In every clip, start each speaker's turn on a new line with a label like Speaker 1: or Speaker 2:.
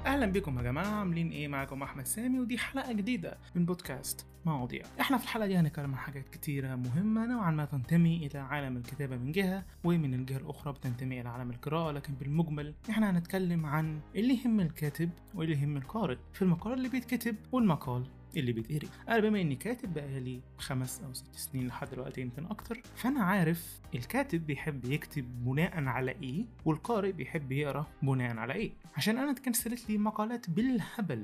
Speaker 1: اهلا بكم يا جماعه عاملين ايه معاكم احمد سامي ودي حلقه جديده من بودكاست مواضيع احنا في الحلقه دي هنتكلم عن حاجات كتيره مهمه نوعا ما تنتمي الى عالم الكتابه من جهه ومن الجهه الاخرى بتنتمي الى عالم القراءه لكن بالمجمل احنا هنتكلم عن اللي يهم الكاتب واللي يهم القارئ في المقال اللي بيتكتب والمقال اللي بيتقري انا بما اني كاتب بقالي خمس او ست سنين لحد دلوقتي يمكن اكتر فانا عارف الكاتب بيحب يكتب بناء على ايه والقارئ بيحب يقرا بناء على ايه عشان انا اتكنسلت لي مقالات بالهبل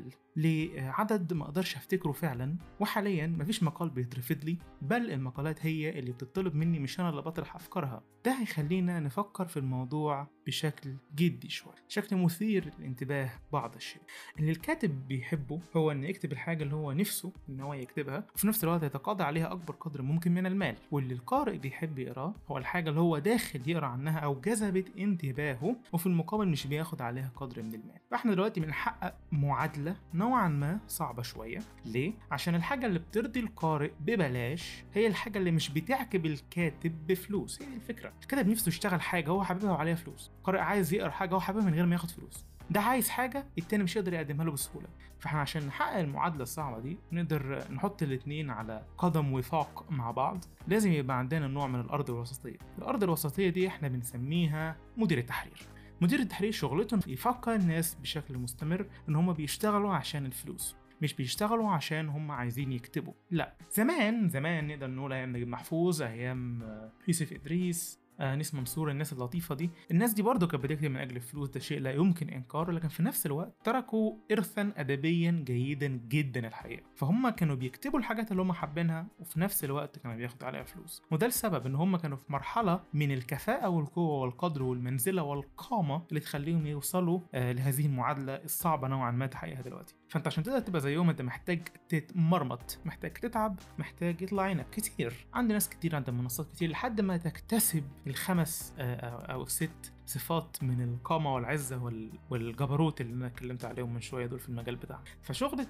Speaker 1: لعدد ما اقدرش افتكره فعلا وحاليا مفيش مقال بيترفض لي بل المقالات هي اللي بتطلب مني مش انا اللي بطرح افكارها ده هيخلينا نفكر في الموضوع بشكل جدي شويه شكل مثير للانتباه بعض الشيء اللي الكاتب بيحبه هو ان يكتب الحاجه اللي هو نفسه ان هو يكتبها وفي نفس الوقت يتقاضى عليها اكبر قدر ممكن من المال واللي القارئ بيحب يقراه هو الحاجه اللي هو داخل يقرا عنها او جذبت انتباهه وفي المقابل مش بياخد عليها قدر من المال فاحنا دلوقتي بنحقق معادله نوعا ما صعبه شويه ليه عشان الحاجه اللي بترضي القارئ ببلاش هي الحاجه اللي مش بتعجب الكاتب بفلوس هي دي الفكره الكاتب نفسه يشتغل حاجه هو حاببها وعليها فلوس القارئ عايز يقرا حاجه هو حاببها من غير ما ياخد فلوس ده عايز حاجة التاني مش يقدر يقدمها له بسهولة فاحنا عشان نحقق المعادلة الصعبة دي نقدر نحط الاتنين على قدم وفاق مع بعض لازم يبقى عندنا نوع من الأرض الوسطية الأرض الوسطية دي احنا بنسميها مدير التحرير مدير التحرير شغلته يفكر الناس بشكل مستمر ان هم بيشتغلوا عشان الفلوس مش بيشتغلوا عشان هم عايزين يكتبوا لا زمان زمان نقدر نقول ايام نجيب محفوظ ايام يوسف ادريس انيس منصور الناس اللطيفه دي الناس دي برضه كانت بتكتب من اجل الفلوس ده شيء لا يمكن انكاره لكن في نفس الوقت تركوا ارثا ادبيا جيدا جدا الحقيقه فهم كانوا بيكتبوا الحاجات اللي هم حابينها وفي نفس الوقت كانوا بياخدوا عليها فلوس وده السبب ان هم كانوا في مرحله من الكفاءه والقوه والقدر والمنزله والقامه اللي تخليهم يوصلوا آه لهذه المعادله الصعبه نوعا ما تحقيقها دلوقتي فانت عشان تقدر تبقى زيهم انت محتاج تتمرمط محتاج تتعب محتاج يطلع عينك كتير عندي ناس كتير عند منصات كتير لحد ما تكتسب الخمس او الست صفات من القامة والعزة والجبروت اللي أنا اتكلمت عليهم من شوية دول في المجال بتاعهم فشغلة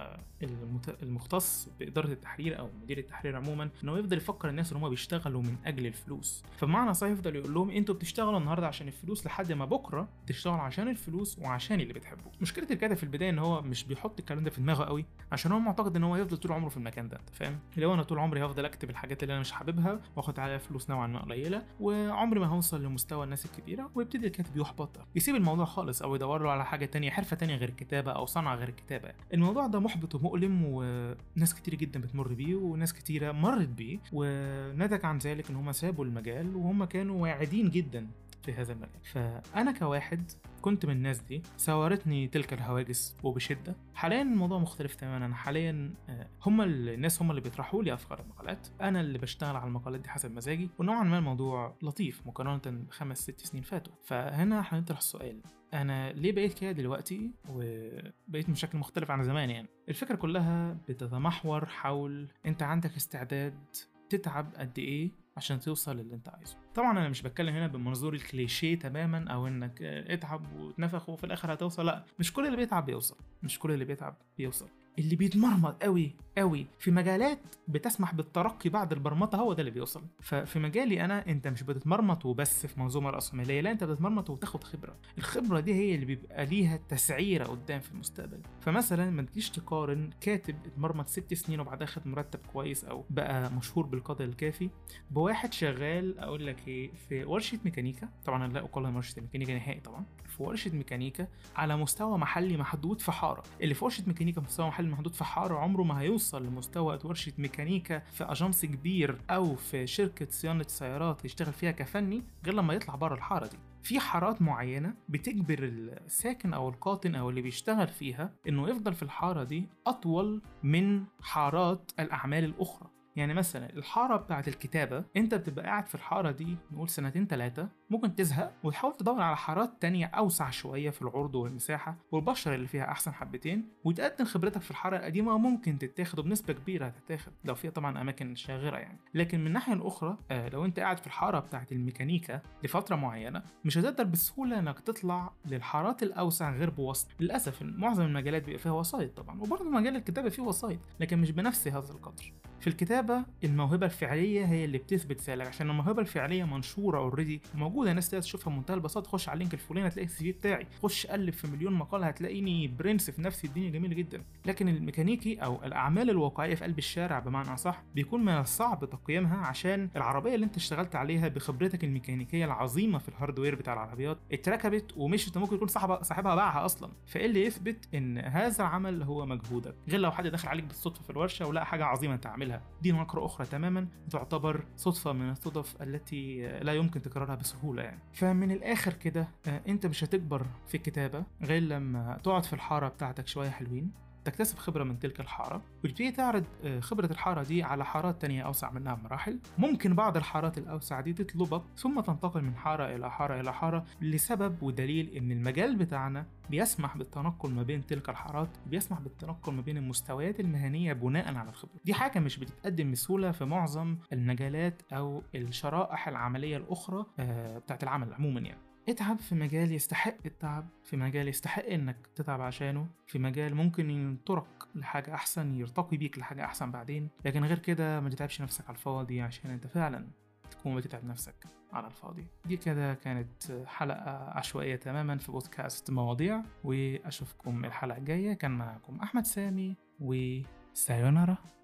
Speaker 1: المختص بإدارة التحرير أو مدير التحرير عموما إنه يفضل يفكر الناس إن هم بيشتغلوا من أجل الفلوس فبمعنى صحيح يفضل يقول لهم أنتوا بتشتغلوا النهاردة عشان الفلوس لحد ما بكرة تشتغلوا عشان الفلوس وعشان اللي بتحبوه مشكلة الكاتب في البداية إن هو مش بيحط الكلام ده في دماغه قوي عشان هو معتقد إن هو يفضل طول عمره في المكان ده أنت فاهم لو أنا طول عمري هفضل أكتب الحاجات اللي أنا مش حاببها وآخد عليها فلوس نوعا ما قليلة وعمري ما هوصل لمستوى الناس الكبيرة ويبتدي الكاتب يحبط يسيب الموضوع خالص او يدور له على حاجه تانية حرفه تانية غير الكتابه او صنعه غير الكتابه الموضوع ده محبط ومؤلم وناس كتير جدا بتمر بيه وناس كتيره مرت بيه ونتج عن ذلك ان هم سابوا المجال وهم كانوا واعدين جدا في هذا المجال فانا كواحد كنت من الناس دي ساورتني تلك الهواجس وبشده حاليا الموضوع مختلف تماما انا حاليا هم الناس هم اللي بيطرحوا لي افكار المقالات انا اللي بشتغل على المقالات دي حسب مزاجي ونوعا ما الموضوع لطيف مقارنه بخمس ست سنين فاتوا فهنا هنطرح السؤال انا ليه بقيت كده دلوقتي وبقيت بشكل مختلف عن زمان يعني الفكره كلها بتتمحور حول انت عندك استعداد تتعب قد ايه عشان توصل للي انت عايزه طبعا انا مش بتكلم هنا بمنظور الكليشيه تماما او انك اتعب وتنفخ وفي الاخر هتوصل لا مش كل اللي بيتعب بيوصل مش كل اللي بيتعب بيوصل اللي بيتمرمط قوي قوي في مجالات بتسمح بالترقي بعد البرمطه هو ده اللي بيوصل ففي مجالي انا انت مش بتتمرمط وبس في منظومه راسماليه لا انت بتتمرمط وتاخد خبره الخبره دي هي اللي بيبقى ليها تسعيره قدام في المستقبل فمثلا ما تجيش تقارن كاتب اتمرمط ست سنين وبعدها خد مرتب كويس او بقى مشهور بالقدر الكافي بواحد شغال اقول لك ايه في ورشه ميكانيكا طبعا لا اقارن ورشه ميكانيكا نهائي طبعا في ورشه ميكانيكا على مستوى محلي محدود في حاره اللي في ورشه ميكانيكا مستوى محلي محدود في حاره عمره ما هيوصل لمستوى ورشه ميكانيكا في اجانس كبير او في شركه صيانه سيارات يشتغل فيها كفني غير لما يطلع بره الحاره دي في حارات معينة بتجبر الساكن أو القاطن أو اللي بيشتغل فيها إنه يفضل في الحارة دي أطول من حارات الأعمال الأخرى يعني مثلا الحاره بتاعه الكتابه انت بتبقى قاعد في الحاره دي نقول سنتين ثلاثه ممكن تزهق وتحاول تدور على حارات تانية اوسع شويه في العرض والمساحه والبشر اللي فيها احسن حبتين وتقدم خبرتك في الحاره القديمه وممكن تتاخد وبنسبه كبيره هتتاخد لو فيها طبعا اماكن شاغره يعني لكن من الناحيه الاخرى آه لو انت قاعد في الحاره بتاعه الميكانيكا لفتره معينه مش هتقدر بسهوله انك تطلع للحارات الاوسع غير بواسطه للاسف معظم المجالات بيبقى فيها وسايط طبعا وبرضه مجال الكتابه فيه وسايط لكن مش بنفس هذا القدر في الكتابه الموهبه الفعليه هي اللي بتثبت ذلك عشان الموهبه الفعليه منشوره اوريدي موجوده ناس تقدر تشوفها بمنتهى البساطه خش على اللينك الفلاني هتلاقي السي في بتاعي خش قلب في مليون مقال هتلاقيني برنس في نفسي الدنيا جميله جدا لكن الميكانيكي او الاعمال الواقعيه في قلب الشارع بمعنى اصح بيكون من الصعب تقييمها عشان العربيه اللي انت اشتغلت عليها بخبرتك الميكانيكيه العظيمه في الهاردوير بتاع العربيات اتركبت ومشت ممكن يكون صاحبها صاحبها باعها اصلا فايه اللي يثبت ان هذا العمل هو مجهودك غير لو حد دخل عليك بالصدفه في الورشه ولقى حاجه عظيمه انت عاملها دي نقره اخرى تماما تعتبر صدفه من الصدف التي لا يمكن تكرارها بسهوله يعني فمن الاخر كده آه، انت مش هتكبر في الكتابه غير لما تقعد في الحاره بتاعتك شويه حلوين تكتسب خبرة من تلك الحارة وتبتدي تعرض آه، خبرة الحارة دي على حارات تانية أوسع منها بمراحل ممكن بعض الحارات الأوسع دي تطلبك ثم تنتقل من حارة إلى حارة إلى حارة لسبب ودليل إن المجال بتاعنا بيسمح بالتنقل ما بين تلك الحارات بيسمح بالتنقل ما بين المستويات المهنية بناء على الخبرة دي حاجة مش بتتقدم بسهولة في معظم المجالات أو الشرائح العملية الأخرى آه، بتاعت العمل عموما يعني اتعب في مجال يستحق التعب في مجال يستحق انك تتعب عشانه في مجال ممكن ينطرك لحاجة احسن يرتقي بيك لحاجة احسن بعدين لكن غير كده ما تتعبش نفسك على الفاضي عشان انت فعلا تكون بتتعب نفسك على الفاضي دي كده كانت حلقة عشوائية تماما في بودكاست مواضيع واشوفكم الحلقة الجاية كان معكم احمد سامي وسايونارا